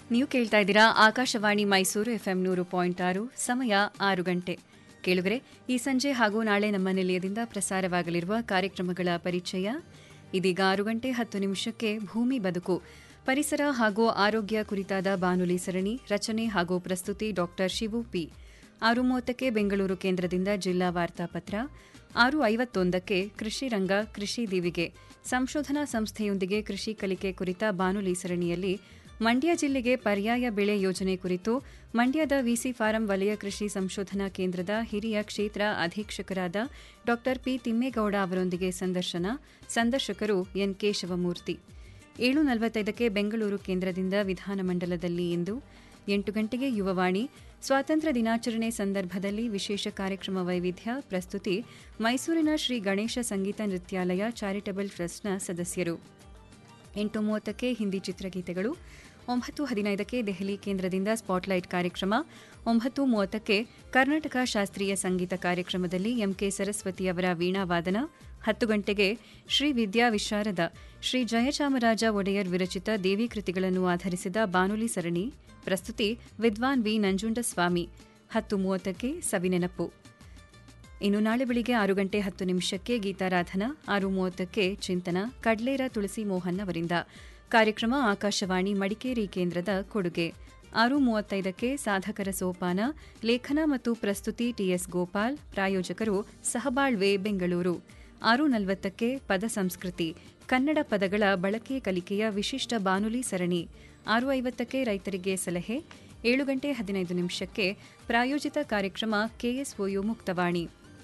ನೀವು ಕೇಳ್ತಾ ಇದ್ದೀರಾ ಆಕಾಶವಾಣಿ ಮೈಸೂರು ಎಫ್ಎಂ ನೂರು ಪಾಯಿಂಟ್ ಆರು ಸಮಯ ಆರು ಗಂಟೆ ಕೇಳುಗರೆ ಈ ಸಂಜೆ ಹಾಗೂ ನಾಳೆ ನಮ್ಮ ನಿಲಯದಿಂದ ಪ್ರಸಾರವಾಗಲಿರುವ ಕಾರ್ಯಕ್ರಮಗಳ ಪರಿಚಯ ಇದೀಗ ಆರು ಗಂಟೆ ಹತ್ತು ನಿಮಿಷಕ್ಕೆ ಭೂಮಿ ಬದುಕು ಪರಿಸರ ಹಾಗೂ ಆರೋಗ್ಯ ಕುರಿತಾದ ಬಾನುಲಿ ಸರಣಿ ರಚನೆ ಹಾಗೂ ಪ್ರಸ್ತುತಿ ಡಾಕ್ಟರ್ ಶಿವು ಪಿ ಆರು ಮೂವತ್ತಕ್ಕೆ ಬೆಂಗಳೂರು ಕೇಂದ್ರದಿಂದ ಜಿಲ್ಲಾ ವಾರ್ತಾಪತ್ರ ಆರು ಐವತ್ತೊಂದಕ್ಕೆ ಕೃಷಿ ರಂಗ ಕೃಷಿ ದಿವಿಗೆ ಸಂಶೋಧನಾ ಸಂಸ್ಥೆಯೊಂದಿಗೆ ಕೃಷಿ ಕಲಿಕೆ ಕುರಿತ ಬಾನುಲಿ ಸರಣಿಯಲ್ಲಿ ಮಂಡ್ಯ ಜಿಲ್ಲೆಗೆ ಪರ್ಯಾಯ ಬೆಳೆ ಯೋಜನೆ ಕುರಿತು ಮಂಡ್ಯದ ವಿಸಿ ಫಾರಂ ವಲಯ ಕೃಷಿ ಸಂಶೋಧನಾ ಕೇಂದ್ರದ ಹಿರಿಯ ಕ್ಷೇತ್ರ ಅಧೀಕ್ಷಕರಾದ ಡಾ ಪಿ ತಿಮ್ಮೇಗೌಡ ಅವರೊಂದಿಗೆ ಸಂದರ್ಶನ ಸಂದರ್ಶಕರು ಎನ್ ಕೇಶವಮೂರ್ತಿ ಏಳು ನಲವತ್ತೈದಕ್ಕೆ ಬೆಂಗಳೂರು ಕೇಂದ್ರದಿಂದ ವಿಧಾನಮಂಡಲದಲ್ಲಿ ಇಂದು ಎಂಟು ಗಂಟೆಗೆ ಯುವವಾಣಿ ಸ್ವಾತಂತ್ರ್ಯ ದಿನಾಚರಣೆ ಸಂದರ್ಭದಲ್ಲಿ ವಿಶೇಷ ಕಾರ್ಯಕ್ರಮ ವೈವಿಧ್ಯ ಪ್ರಸ್ತುತಿ ಮೈಸೂರಿನ ಶ್ರೀ ಗಣೇಶ ಸಂಗೀತ ನೃತ್ಯಾಲಯ ಚಾರಿಟಬಲ್ ಟ್ರಸ್ಟ್ನ ಸದಸ್ಯರು ಎಂಟು ಮೂವತ್ತಕ್ಕೆ ಹಿಂದಿ ಚಿತ್ರಗೀತೆಗಳು ಒಂಬತ್ತು ಹದಿನೈದಕ್ಕೆ ದೆಹಲಿ ಕೇಂದ್ರದಿಂದ ಸ್ಪಾಟ್ಲೈಟ್ ಕಾರ್ಯಕ್ರಮ ಒಂಬತ್ತು ಮೂವತ್ತಕ್ಕೆ ಕರ್ನಾಟಕ ಶಾಸ್ತ್ರೀಯ ಸಂಗೀತ ಕಾರ್ಯಕ್ರಮದಲ್ಲಿ ಎಂಕೆ ಸರಸ್ವತಿ ಅವರ ವೀಣಾವಾದನ ಹತ್ತು ಗಂಟೆಗೆ ಶ್ರೀ ವಿದ್ಯಾ ವಿಶಾರದ ಶ್ರೀ ಜಯಚಾಮರಾಜ ಒಡೆಯರ್ ವಿರಚಿತ ದೇವಿ ಕೃತಿಗಳನ್ನು ಆಧರಿಸಿದ ಬಾನುಲಿ ಸರಣಿ ಪ್ರಸ್ತುತಿ ವಿದ್ವಾನ್ ವಿ ನಂಜುಂಡಸ್ವಾಮಿ ಹತ್ತು ಮೂವತ್ತಕ್ಕೆ ಸವಿನೆನಪು ಇನ್ನು ನಾಳೆ ಬೆಳಿಗ್ಗೆ ಆರು ಗಂಟೆ ಹತ್ತು ನಿಮಿಷಕ್ಕೆ ಗೀತಾರಾಧನಾ ಆರು ಮೂವತ್ತಕ್ಕೆ ಚಿಂತನ ಕಡ್ಲೇರ ತುಳಸಿ ಮೋಹನ್ ಅವರಿಂದ ಕಾರ್ಯಕ್ರಮ ಆಕಾಶವಾಣಿ ಮಡಿಕೇರಿ ಕೇಂದ್ರದ ಕೊಡುಗೆ ಆರು ಮೂವತ್ತೈದಕ್ಕೆ ಸಾಧಕರ ಸೋಪಾನ ಲೇಖನ ಮತ್ತು ಪ್ರಸ್ತುತಿ ಟಿಎಸ್ ಗೋಪಾಲ್ ಪ್ರಾಯೋಜಕರು ಸಹಬಾಳ್ವೆ ಬೆಂಗಳೂರು ಆರು ನಲವತ್ತಕ್ಕೆ ಪದ ಸಂಸ್ಕೃತಿ ಕನ್ನಡ ಪದಗಳ ಬಳಕೆ ಕಲಿಕೆಯ ವಿಶಿಷ್ಟ ಬಾನುಲಿ ಸರಣಿ ಆರು ಐವತ್ತಕ್ಕೆ ರೈತರಿಗೆ ಸಲಹೆ ಏಳು ಗಂಟೆ ಹದಿನೈದು ನಿಮಿಷಕ್ಕೆ ಪ್ರಾಯೋಜಿತ ಕಾರ್ಯಕ್ರಮ ಕೆಎಸ್ಒಯು ಮುಕ್ತವಾಣಿ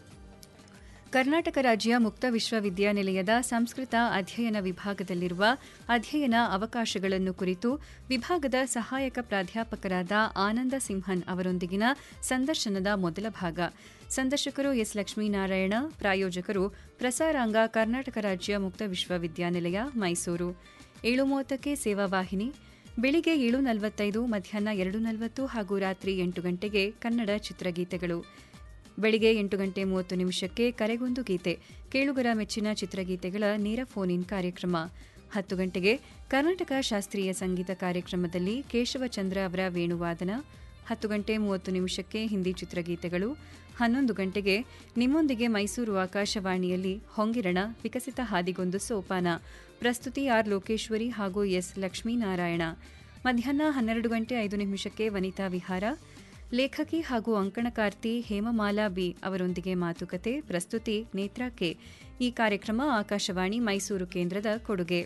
ಕರ್ನಾಟಕ ರಾಜ್ಯ ಮುಕ್ತ ವಿಶ್ವವಿದ್ಯಾನಿಲಯದ ಸಂಸ್ಕೃತ ಅಧ್ಯಯನ ವಿಭಾಗದಲ್ಲಿರುವ ಅಧ್ಯಯನ ಅವಕಾಶಗಳನ್ನು ಕುರಿತು ವಿಭಾಗದ ಸಹಾಯಕ ಪ್ರಾಧ್ಯಾಪಕರಾದ ಆನಂದ ಸಿಂಹನ್ ಅವರೊಂದಿಗಿನ ಸಂದರ್ಶನದ ಮೊದಲ ಭಾಗ ಸಂದರ್ಶಕರು ಎಸ್ ಲಕ್ಷ್ಮೀನಾರಾಯಣ ಪ್ರಾಯೋಜಕರು ಪ್ರಸಾರಾಂಗ ಕರ್ನಾಟಕ ರಾಜ್ಯ ಮುಕ್ತ ವಿಶ್ವವಿದ್ಯಾನಿಲಯ ಮೈಸೂರು ಏಳು ಮೂವತ್ತಕ್ಕೆ ಸೇವಾವಾಹಿನಿ ಬೆಳಿಗ್ಗೆ ಏಳು ನಲವತ್ತೈದು ಮಧ್ಯಾಹ್ನ ಎರಡು ನಲವತ್ತು ಹಾಗೂ ರಾತ್ರಿ ಎಂಟು ಗಂಟೆಗೆ ಕನ್ನಡ ಚಿತ್ರಗೀತೆಗಳು ಬೆಳಿಗ್ಗೆ ಎಂಟು ಗಂಟೆ ಮೂವತ್ತು ನಿಮಿಷಕ್ಕೆ ಕರೆಗೊಂದು ಗೀತೆ ಕೇಳುಗರ ಮೆಚ್ಚಿನ ಚಿತ್ರಗೀತೆಗಳ ನೇರ ಫೋನ್ ಇನ್ ಕಾರ್ಯಕ್ರಮ ಹತ್ತು ಗಂಟೆಗೆ ಕರ್ನಾಟಕ ಶಾಸ್ತ್ರೀಯ ಸಂಗೀತ ಕಾರ್ಯಕ್ರಮದಲ್ಲಿ ಕೇಶವಚಂದ್ರ ಅವರ ವೇಣುವಾದನ ಹತ್ತು ಗಂಟೆ ಮೂವತ್ತು ನಿಮಿಷಕ್ಕೆ ಹಿಂದಿ ಚಿತ್ರಗೀತೆಗಳು ಹನ್ನೊಂದು ಗಂಟೆಗೆ ನಿಮ್ಮೊಂದಿಗೆ ಮೈಸೂರು ಆಕಾಶವಾಣಿಯಲ್ಲಿ ಹೊಂಗಿರಣ ವಿಕಸಿತ ಹಾದಿಗೊಂದು ಸೋಪಾನ ಪ್ರಸ್ತುತಿ ಆರ್ ಲೋಕೇಶ್ವರಿ ಹಾಗೂ ಎಸ್ ಲಕ್ಷ್ಮೀನಾರಾಯಣ ಮಧ್ಯಾಹ್ನ ಹನ್ನೆರಡು ಗಂಟೆ ಐದು ನಿಮಿಷಕ್ಕೆ ವನಿತಾ ವಿಹಾರ ಲೇಖಕಿ ಹಾಗೂ ಅಂಕಣಕಾರ್ತಿ ಹೇಮಮಾಲಾ ಬಿ ಅವರೊಂದಿಗೆ ಮಾತುಕತೆ ಪ್ರಸ್ತುತಿ ನೇತ್ರಾ ಕೆ ಈ ಕಾರ್ಯಕ್ರಮ ಆಕಾಶವಾಣಿ ಮೈಸೂರು ಕೇಂದ್ರದ ಕೊಡುಗೆ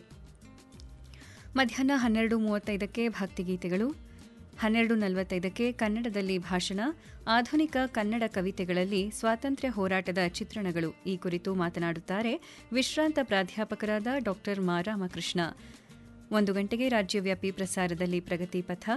ಮಧ್ಯಾಹ್ನ ಹನ್ನೆರಡು ಮೂವತ್ತೈದಕ್ಕೆ ಭಕ್ತಿಗೀತೆಗಳು ಹನ್ನೆರಡು ನಲವತ್ತೈದಕ್ಕೆ ಕನ್ನಡದಲ್ಲಿ ಭಾಷಣ ಆಧುನಿಕ ಕನ್ನಡ ಕವಿತೆಗಳಲ್ಲಿ ಸ್ವಾತಂತ್ರ್ಯ ಹೋರಾಟದ ಚಿತ್ರಣಗಳು ಈ ಕುರಿತು ಮಾತನಾಡುತ್ತಾರೆ ವಿಶ್ರಾಂತ ಪ್ರಾಧ್ಯಾಪಕರಾದ ಡಾ ಮಾ ರಾಮಕೃಷ್ಣ ಒಂದು ಗಂಟೆಗೆ ರಾಜ್ಯವ್ಯಾಪಿ ಪ್ರಸಾರದಲ್ಲಿ ಪ್ರಗತಿ ಪಥ